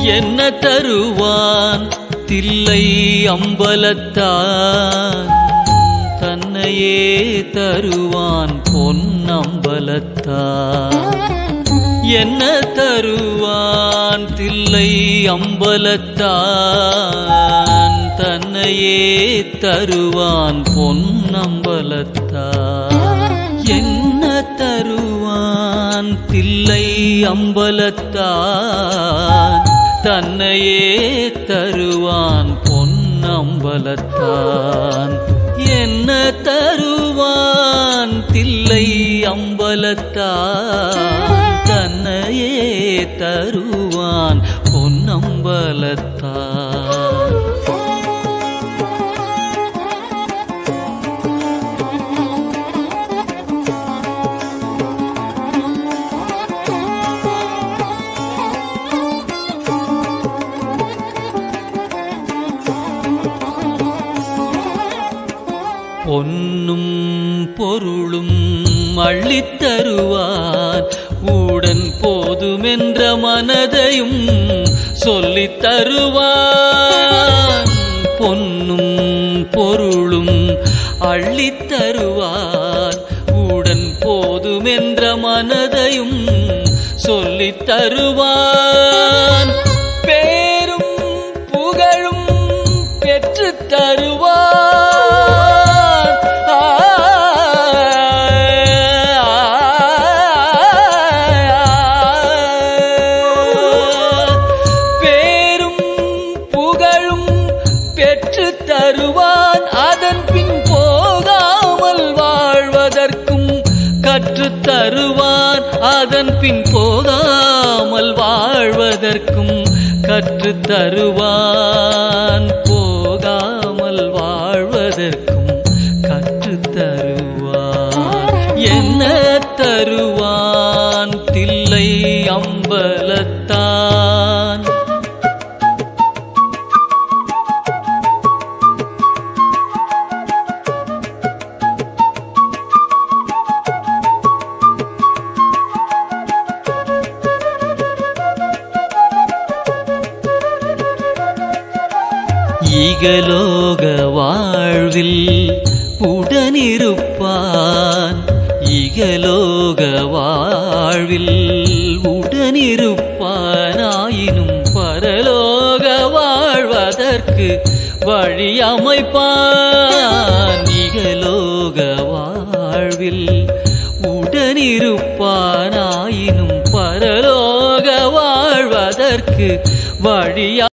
என்ன தருவான் தில்லை அம்பலத்தான் தன்னையே தருவான் பொன்னம்பலத்தான் என்ன தருவான் தில்லை அம்பலத்தான் தன்னையே தருவான் பொன்னம்பலத்தான் என்ன தருவான் தில்லை அம்பலத்தான் தன்னையே தருவான் பொன்னம்பலத்தான் என்ன தருவான் தில்லை அம்பலத்தான் தன்னையே தருவான் பொன்னம்பலத்தான் பொன்னும் பொருளும் அள்ளித் தருவான் உடன் போதுமென்ற மனதையும் சொல்லித் தருவான் பொன்னும் பொருளும் அள்ளித் தருவான் உடன் போதுமென்ற மனதையும் சொல்லித் தருவான் பேரும் புகழும் பெற்றுத் தருவான் ஆ, பேரும் புகழும் பெற்றுத் தருவான் அதன் பின் போகாமல் வாழ்வதற்கும் கற்றுத் தருவான் அதன் பின் போகாமல் வாழ்வதற்கும் கற்றுத் தருவான் போகாமல் வாழ்வதற்கும் கற்றுத் தருவான் என்ன தருவான் தில்லை அம்பலத்தான் ஈகலோக வாழ்வில் உடனிருப்பான் ஈகலோக வாழ்வில் உடனிருப்பானாயினும் பரலோக வாழ்வதற்கு வழி அமைப்பான் ஈகலோக வாழ்வில் உடனிருப்பானாயினும் பரலோக வாழ்வதற்கு வழி